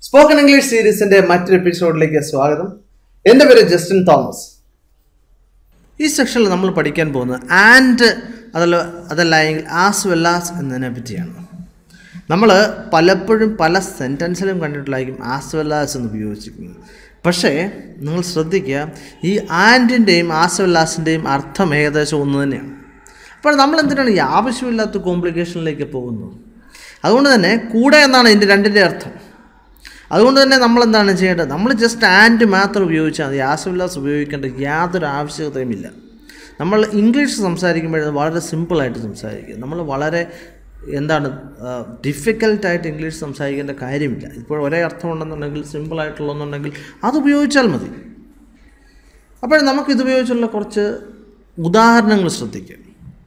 spoken English സീരീസിന്റെ മറ്റൊരു എപ്പിസോഡിലേക്ക് സ്വാഗതം എൻ്റെ പേര് ജസ്റ്റിൻ തോമസ് ഈ സെക്ഷനിൽ നമ്മൾ പഠിക്കാൻ പോകുന്നത് ആൻഡ് അതല്ല അതല്ല എങ്കിൽ ആസ് വെൽ ആസ് എന്നതിനെ പറ്റിയാണ് നമ്മൾ പലപ്പോഴും പല സെൻറ്റൻസിലും കണ്ടിട്ടുള്ളതായിരിക്കും ആസ് വെൽ ആസ് എന്ന് ഉപയോഗിച്ചിരിക്കുന്നത് പക്ഷേ നിങ്ങൾ ശ്രദ്ധിക്കുക ഈ ആൻഡിൻ്റെയും ആസ് വെൽ ആസിൻ്റെയും അർത്ഥം ഏകദേശം ഒന്ന് തന്നെയാണ് അപ്പോൾ നമ്മൾ എന്തിനാണ് ഈ ആവശ്യമില്ലാത്ത കോംപ്ലിക്കേഷനിലേക്ക് പോകുന്നത് അതുകൊണ്ട് തന്നെ കൂടെ എന്നാണ് ഇതിൻ്റെ രണ്ടിൻ്റെ അർത്ഥം അതുകൊണ്ട് തന്നെ നമ്മൾ എന്താണ് ചെയ്യേണ്ടത് നമ്മൾ ജസ്റ്റ് ആൻഡ് മാത്രം ഉപയോഗിച്ചാൽ മതി ആസവില്ലാസ് ഉപയോഗിക്കേണ്ട യാതൊരു ആവശ്യകതയുമില്ല നമ്മൾ ഇംഗ്ലീഷ് സംസാരിക്കുമ്പോൾ വളരെ സിമ്പിളായിട്ട് സംസാരിക്കുക നമ്മൾ വളരെ എന്താണ് ഡിഫിക്കൽട്ടായിട്ട് ഇംഗ്ലീഷ് സംസാരിക്കേണ്ട കാര്യമില്ല ഇപ്പോൾ ഒരേ അർത്ഥമുണ്ടെന്നുണ്ടെങ്കിൽ സിമ്പിളായിട്ടുള്ളതെന്നുണ്ടെങ്കിൽ അത് ഉപയോഗിച്ചാൽ മതി അപ്പോൾ നമുക്കിത് ഉപയോഗിച്ചുള്ള കുറച്ച് ഉദാഹരണങ്ങൾ ശ്രദ്ധിക്കുക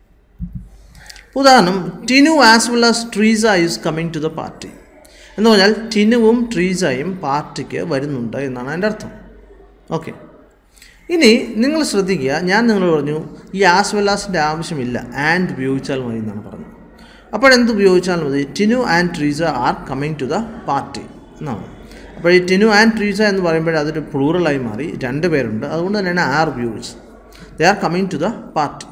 ഉദാഹരണം Tinu as well as Treesa is coming to the party എന്ന് പറഞ്ഞാൽ ടിനുവും ട്രീസയും പാർട്ടിക്ക് വരുന്നുണ്ട് എന്നാണ് അതിൻ്റെ അർത്ഥം ഓക്കെ ഇനി നിങ്ങൾ ശ്രദ്ധിക്കുക ഞാൻ നിങ്ങളോട് പറഞ്ഞു ഈ ആസ് വെൽ ആസിൻ്റെ ആവശ്യമില്ല ആൻഡ് ഉപയോഗിച്ചാൽ മതി എന്നാണ് പറഞ്ഞത് അപ്പോഴെന്ത് ഉപയോഗിച്ചാൽ മതി Tinu and Treesa are coming to the party എന്നാണ് അപ്പോൾ ഈ ടിനു ആൻഡ് ട്രീസ എന്ന് പറയുമ്പോൾ അതൊരു പ്ലൂറലായി മാറി രണ്ട് പേരുണ്ട് അതുകൊണ്ട് തന്നെയാണ് ആർ ഉപയോഗിച്ചത് they are coming to the party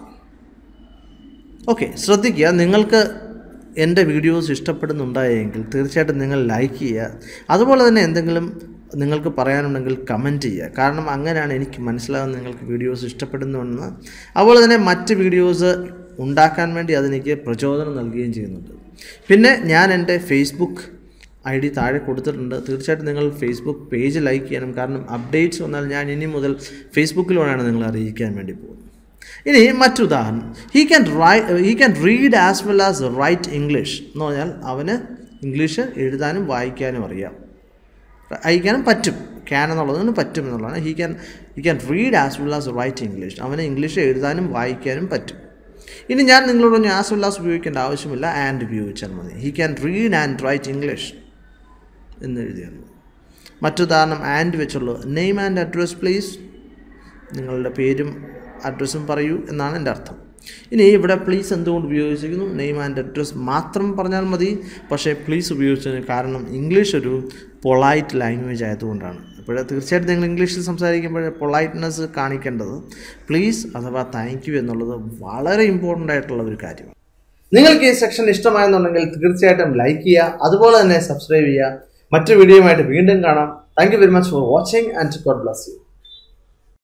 okay ശ്രദ്ധിക്കുക നിങ്ങൾക്ക് എൻ്റെ വീഡിയോസ് ഇഷ്ടപ്പെടുന്നുണ്ടായെങ്കിൽ തീർച്ചയായിട്ടും നിങ്ങൾ ലൈക്ക് ചെയ്യുക അതുപോലെ തന്നെ എന്തെങ്കിലും നിങ്ങൾക്ക് പറയാനുണ്ടെങ്കിൽ കമൻറ്റ് ചെയ്യുക കാരണം അങ്ങനെയാണ് എനിക്ക് മനസ്സിലാകുന്നത് നിങ്ങൾക്ക് വീഡിയോസ് ഇഷ്ടപ്പെടുന്നുണ്ടെന്ന് അതുപോലെ തന്നെ മറ്റ് വീഡിയോസ് ഉണ്ടാക്കാൻ വേണ്ടി അതെനിക്ക് പ്രചോദനം നൽകുകയും ചെയ്യുന്നുണ്ട് പിന്നെ ഞാൻ എൻ്റെ ഫേസ്ബുക്ക് ഐ ഡി താഴെ കൊടുത്തിട്ടുണ്ട് തീർച്ചയായിട്ടും നിങ്ങൾ ഫേസ്ബുക്ക് പേജ് ലൈക്ക് ചെയ്യണം കാരണം അപ്ഡേറ്റ്സ് വന്നാൽ ഞാൻ ഇനി മുതൽ ഫേസ്ബുക്കിലൂടെയാണ് നിങ്ങൾ അറിയിക്കാൻ വേണ്ടി പോകുന്നത് ഇനി മറ്റുദാഹരണം he can write he can read as well as write English എന്ന് പറഞ്ഞാൽ അവന് ഇംഗ്ലീഷ് എഴുതാനും വായിക്കാനും അറിയാം അയക്കാനും പറ്റും ക്യാൻ എന്നുള്ളതിന് പറ്റും എന്നുള്ളതാണ് he can he can read as well as write English അവന് ഇംഗ്ലീഷ് എഴുതാനും വായിക്കാനും പറ്റും ഇനി ഞാൻ നിങ്ങളോട് പറഞ്ഞു ആസ് വെൽ ആസ് ഉപയോഗിക്കേണ്ട ആവശ്യമില്ല ആൻഡ് ഉപയോഗിച്ചാൽ മതി he can read and write English എന്ന് എഴുതിയാൽ മതി മറ്റുദാഹരണം ആൻഡ് വെച്ചുള്ളത് നെയിം ആൻഡ് അഡ്രസ് പ്ലീസ് നിങ്ങളുടെ പേരും അഡ്രസ്സും പറയൂ എന്നാണ് എൻ്റെ അർത്ഥം ഇനി ഇവിടെ പ്ലീസ് എന്തുകൊണ്ട് ഉപയോഗിച്ചിരിക്കുന്നു നെയിം ആൻഡ് അഡ്രസ് മാത്രം പറഞ്ഞാൽ മതി പക്ഷേ പ്ലീസ് ഉപയോഗിച്ചതിന് കാരണം ഇംഗ്ലീഷ് ഒരു പൊളൈറ്റ് ലാംഗ്വേജ് ആയതുകൊണ്ടാണ് അപ്പോൾ തീർച്ചയായിട്ടും നിങ്ങൾ ഇംഗ്ലീഷിൽ സംസാരിക്കുമ്പോൾ പൊളൈറ്റ്നെസ് കാണിക്കേണ്ടത് പ്ലീസ് അഥവാ താങ്ക് യു എന്നുള്ളത് വളരെ ഇമ്പോർട്ടൻ്റ് ആയിട്ടുള്ള ഒരു കാര്യമാണ് നിങ്ങൾക്ക് ഈ സെക്ഷൻ ഇഷ്ടമായെന്നുണ്ടെങ്കിൽ തീർച്ചയായിട്ടും ലൈക്ക് ചെയ്യുക അതുപോലെ തന്നെ സബ്സ്ക്രൈബ് ചെയ്യുക മറ്റു വീഡിയോയുമായിട്ട് വീണ്ടും കാണാം thank you very much for watching and God bless U